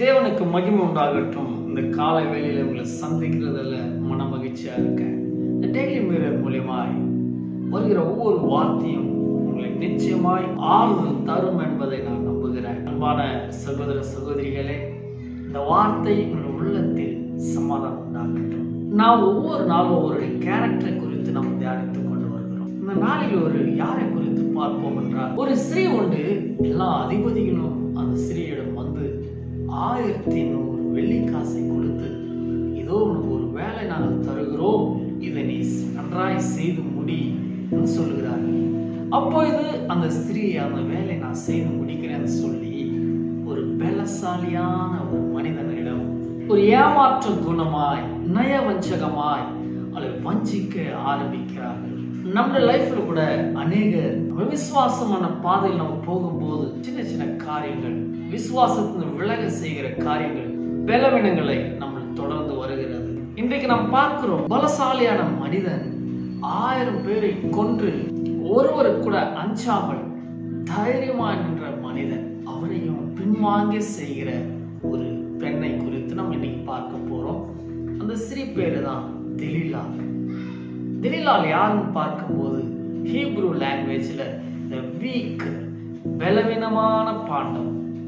தேவனுக்கு மகிமை உண்டாகட்டும் இந்த காலை வேளையில உங்களை சந்திக்கிறதுல மன மகிழ்ச்சியா இருக்கேன் இந்த டெய்லி மிரர் மூலியமாய் வருகிற ஒவ்வொரு வார்த்தையும் உங்களை நிச்சயமாய் ஆறுதல் தரும் என்பதை நான் நம்புகிறேன் அன்பான சகோதர சகோதரிகளே இந்த வார்த்தை உங்கள் உள்ளத்தில் சமாதானம் உண்டாகட்டும் நாம் ஒவ்வொரு நாளும் ஒவ்வொரு கேரக்டரை குறித்து நாம் தியானித்துக் கொண்டு வருகிறோம் இந்த நாளில் ஒரு யாரை குறித்து பார்ப்போம் என்றால் ஒரு ஸ்திரீ உண்டு எல்லா அதிபதிகளும் அந்த ஸ்திரீயிடம் வந்து ஆயிரத்தி நூறு வெள்ளி காசை கொடுத்து இதோ உனக்கு ஒரு வேலை நாங்கள் தருகிறோம் இதை நீ நன்றாய் செய்து முடி என்று சொல்லுகிறார்கள் அப்பொழுது அந்த ஸ்திரீ அந்த வேலை நான் செய்து முடிக்கிறேன்னு சொல்லி ஒரு பலசாலியான ஒரு மனிதனிடம் ஒரு ஏமாற்ற குணமாய் நயவஞ்சகமாய் அவளை வஞ்சிக்க ஆரம்பிக்கிறார்கள் நம்ம லைஃப்ல கூட அநேக விசுவாசமான பாதையில் நம்ம போகும்போது சின்ன சின்ன காரியங்கள் விசுவாசத்தின் விலக செய்கிற காரியங்கள் பலவீனங்களை நம்ம தொடர்ந்து வருகிறது இன்றைக்கு நாம் பார்க்கிறோம் பலசாலியான மனிதன் ஆயிரம் பேரை கொன்று ஒருவர் கூட அஞ்சாமல் தைரியமா நின்ற மனிதன் அவரையும் பின்வாங்க செய்கிற ஒரு பெண்ணை குறித்து நம்ம இன்னைக்கு பார்க்க போறோம் அந்த ஸ்ரீ பேரு தான் திலீலா திலீலால் யாருன்னு பார்க்கும்போது ஹீப்ரூ லாங்குவேஜ்ல த வீக் பலவீனமான பாண்டம்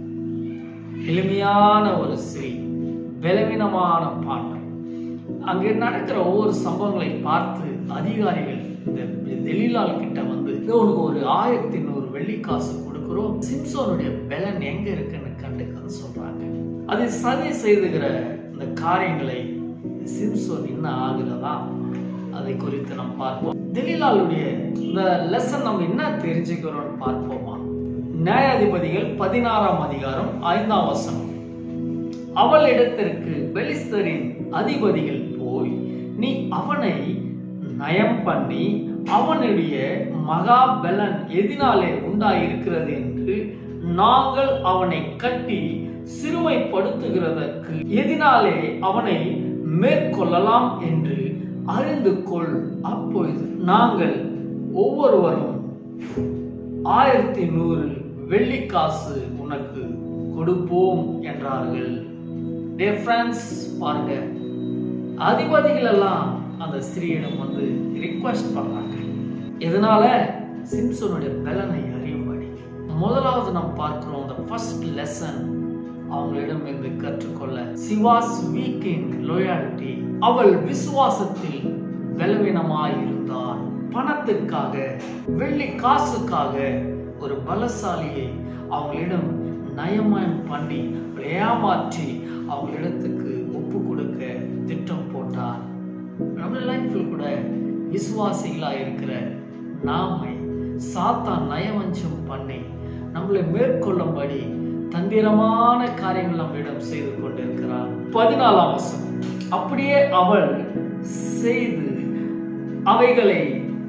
எளிமையான ஒரு ஸ்ரீ பலவீனமான பாண்டம் அங்கே நடக்கிற ஒவ்வொரு சம்பவங்களை பார்த்து அதிகாரிகள் இந்த தெலிலால் கிட்ட வந்து "இதோ உனக்கு ஒரு ஆயிரத்தி நூறு வெள்ளி காசு கொடுக்குறோம் சிம்சோனுடைய பலன் எங்க இருக்குன்னு கண்டுக்கன்னு சொல்றாங்க அது சதி செய்துகிற இந்த காரியங்களை சிம்சோன் என்ன ஆகுறதா அதை குறித்து நாம் பார்ப்போம் தெலிலாலுடைய இந்த லெசன் நம்ம என்ன தெரிஞ்சுக்கிறோம்னு பார்ப்போமா நியாயாதிபதிகள் பதினாறாம் அதிகாரம் ஐந்தாம் வசனம் அவளிடத்திற்கு பெலிஸ்தரின் அதிபதிகள் போய் நீ அவனை நயம் பண்ணி அவனுடைய மகாபலன் எதினாலே உண்டாயிருக்கிறது என்று நாங்கள் அவனை கட்டி சிறுமைப்படுத்துகிறதற்கு எதினாலே அவனை மேற்கொள்ளலாம் என்று அறிந்து கொள் அப்பொழுது நாங்கள் ஒவ்வொருவரும் ஆயிரத்தி நூறு வெள்ளிக்காசு உனக்கு கொடுப்போம் என்றார்கள் டே ஃப்ரெண்ட்ஸ் பாருங்க அதிபதிகள் எல்லாம் அந்த ஸ்திரீயிடம் வந்து ரிக்வெஸ்ட் பண்றாங்க எதனால சிம்சனுடைய பலனை அறியும்படி முதலாவது நாம் பார்க்கிறோம் the ஃபர்ஸ்ட் லெசன் அவங்களிடம் இருந்து கற்றுக்கொள்ள சிவாஸ் வீக் இன் லோயாலிட்டி அவள் விசுவாசத்தில் பலவீனமாய் இருந்தாள் பணத்திற்காக வெள்ளி காசுக்காக ஒரு பலசாலியை அவங்களிடம் நயமயம் பண்ணி ஏமாற்றி அவங்களிடத்துக்கு ஒப்பு கொடுக்க திட்டம் போட்டார் நம்ம லைஃப்பில் கூட விசுவாசிகளா இருக்கிற நாமை சாத்தான் நயவஞ்சம் பண்ணி நம்மளை மேற்கொள்ளும்படி தந்திரமான காரியங்கள் நம்மிடம் செய்து கொண்டிருக்கிறார் பதினாலாம் வசனம் அப்படியே அவள் செய்து அவைகளை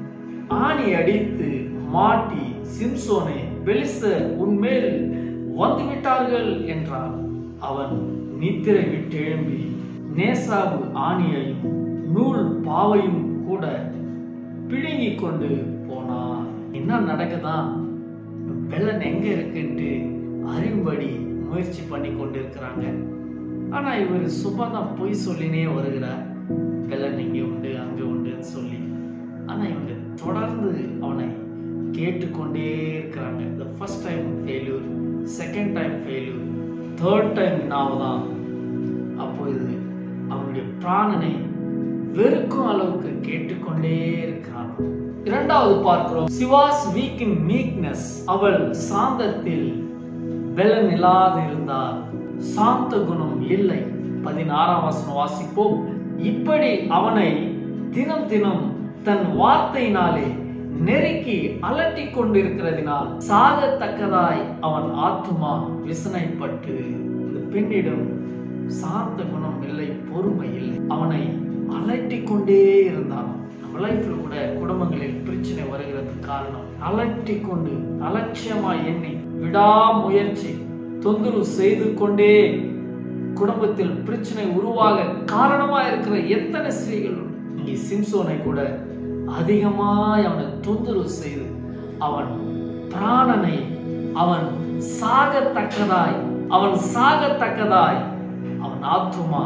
ஆணி அடித்து மாட்டி சிம்சோனை பெலிஸ்தர் உன்மேல் வந்துவிட்டார்கள் என்றான் அவன் நித்திரை விட்டு எழும்பி நேசாவு ஆணியையும் நூல் பாவையும் கூட பிடுங்கி கொண்டு போனான் என்ன நடக்குதான் பெலன் எங்க இருக்குன்ட்டு அறியும்படி முயற்சி பண்ணி கொண்டிருக்கிறாங்க ஆனா இவர் சும்மா தான் பொய் சொல்லினே வருகிறார் பெலன் இங்கே உண்டு அங்க உண்டுன்னு சொல்லி ஆனா இவங்க தொடர்ந்து அவனை கேட்டுக்கொண்டே இருக்கிறாங்க the first time failure second time failure third time நாவதான் அப்பொழுது அவனுடைய பிராணனை வெறுக்கும் அளவுக்கு கேட்டுக்கொண்டே இருக்கிறான் இரண்டாவது பார்க்கிறோம் சிவாஸ் வீக் இன் மீக்னஸ் அவள் சாந்தத்தில் பலன் இல்லாது இருந்தால் சாந்த குணம் இல்லை பதினாறாம் வசனம் வாசிப்போம் இப்படி அவனை தினம் தினம் தன் வார்த்தையினாலே நெருக்கி அலட்டி கொண்டிருக்கிறதினால் சாகத்தக்கதாய் அவன் ஆத்துமா விசனைப்பட்டு இந்த பெண்ணிடம் சாந்த குணம் இல்லை பொறுமை இல்லை அவனை அலட்டி கொண்டே இருந்தான் நம்ம லைஃப்ல கூட குடும்பங்களில் பிரச்சனை வருகிறதுக்கு காரணம் அலட்டி கொண்டு அலட்சியமா எண்ணி விடாமுயற்சி தொந்தரவு செய்து கொண்டே குடும்பத்தில் பிரச்சனை உருவாக காரணமா இருக்கிற எத்தனை ஸ்திரீகள் உண்டு. இங்கே சிம்சோனை கூட அதிகமாய் அவனை தொந்தரவு செய்து அவன் பிராணனை அவன் சாகத்தக்கதாய் அவன் சாகத்தக்கதாய் அவன் ஆத்துமா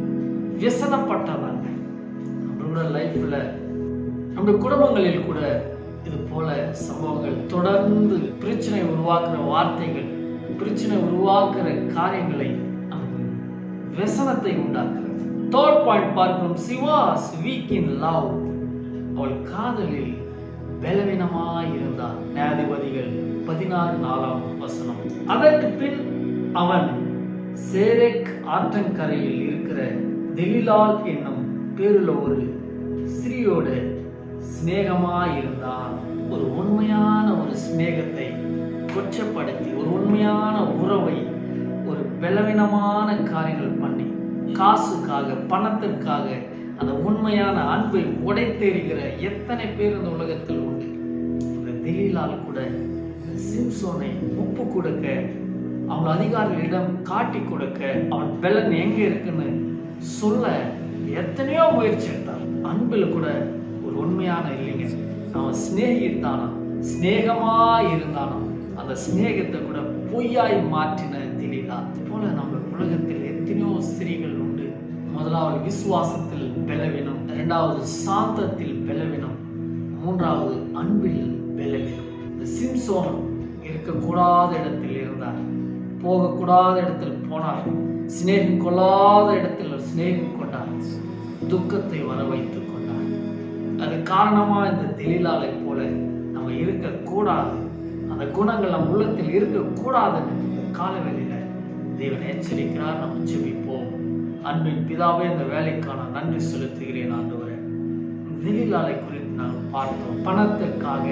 வியசனப்பட்டவன் நம்மளோட லைஃப்ல நம்முடைய குடும்பங்களில் கூட இது போல சம்பவங்கள் தொடர்ந்து பிரச்சனை உருவாக்குற வார்த்தைகள் பிரச்சனை உருவாக்குற காரியங்களை நமக்கு व्यसனத்தை உண்டாக்குறது தேர்ட் பாயிண்ட் பார்க்கிறோம் சிவாஸ் வீக் இன் லவ் அவள் காதலில் பலவீனமாய் இருந்தார் நியாயாதிபதிகள் பதினாறு நாலாம் வசனம் அதற்கு பின் அவன் சேரேக் ஆற்றங்கரையில் இருக்கிற தெலிலால் என்னும் பேருள்ள ஒரு ஸ்திரீயோட சிநேகமாய் இருந்தான் ஒரு உண்மையான ஒரு சிநேகத்தை கொச்சப்படுத்தி ஒரு உண்மையான உறவை ஒரு பலவீனமான காரியங்கள் பண்ணி காசுக்காக பணத்திற்காக அந்த உண்மையான அன்பை உடைத்தெறிகிற எத்தனை பேர் இந்த உலகத்தில் உண்டு இந்த தெலீலால் கூட இந்த சிம்சோனை ஒப்பு கொடுக்க அவங்க அதிகாரிகளிடம் காட்டி கொடுக்க அவன் பலன் எங்க இருக்குன்னு சொல்ல எத்தனையோ முயற்சி எடுத்தான் அன்பில் கூட ஒரு உண்மையான இல்லைங்க அவன் சிநேகித்தானா சிநேகமா இருந்தானா அந்த சிநேகத்தை கூட பொய்யாய் மாற்றின தெரியலா போல நம்ம உலகத்தில் எத்தனையோ ஸ்திரீகள் உண்டு முதலாவது விசுவாசத்தில் பலவீனம் இரண்டாவது சாந்தத்தில் பலவீனம் மூன்றாவது அன்பில் பலவீனம் இந்த சிம்சோன் இருக்கக்கூடாத இடத்தில் இருந்தார் போகக்கூடாத இடத்தில் போனார் சிநேகம் கொள்ளாத இடத்தில் சிநேகம் கொண்டார் துக்கத்தை வர வைத்துக் கொண்டார் அது காரணமா இந்த தெளிலாலை போல நம்ம இருக்கக்கூடாது அந்த குணங்கள் நம் உள்ளத்தில் இருக்கக்கூடாதுன்னு இந்த காலவெளியில தேவன் எச்சரிக்கிறார் நம்ம ஜெபிப்போம் அன்பின் பிதாவே இந்த வேலைக்கான நன்றி செலுத்துகிறேன் ஆண்டவரே வெளிலாலை குறித்து நாங்கள் பார்த்தோம் பணத்திற்காக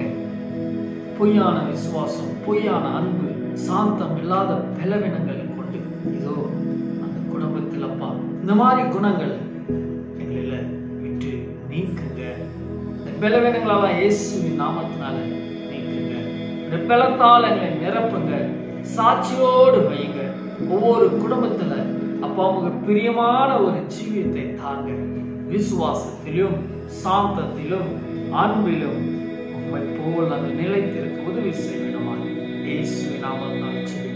பொய்யான விசுவாசம் பொய்யான அன்பு சாந்தம் இல்லாத பலவீனங்களை கொண்டு இதோ அந்த குடும்பத்தில் அப்பா இந்த மாதிரி குணங்கள் எங்களில் விட்டு நீக்குங்க இந்த பலவீனங்களெல்லாம் இயேசுவின் நாமத்தினால நீக்குங்க இந்த பலத்தால் எங்களை நிரப்புங்க சாட்சியோடு வைங்க ஒவ்வொரு குடும்பத்துல அப்பா உங்க பிரியமான ஒரு ஜீவியத்தை தாங்க விசுவாசத்திலும் சாந்தத்திலும் அன்பிலும் உண்மை போல் நாங்கள் நிலைத்திருக்க உதவி செய்யணுமா இயேசுவின் நாமத்தில் ஜெபிக்கிறோம்.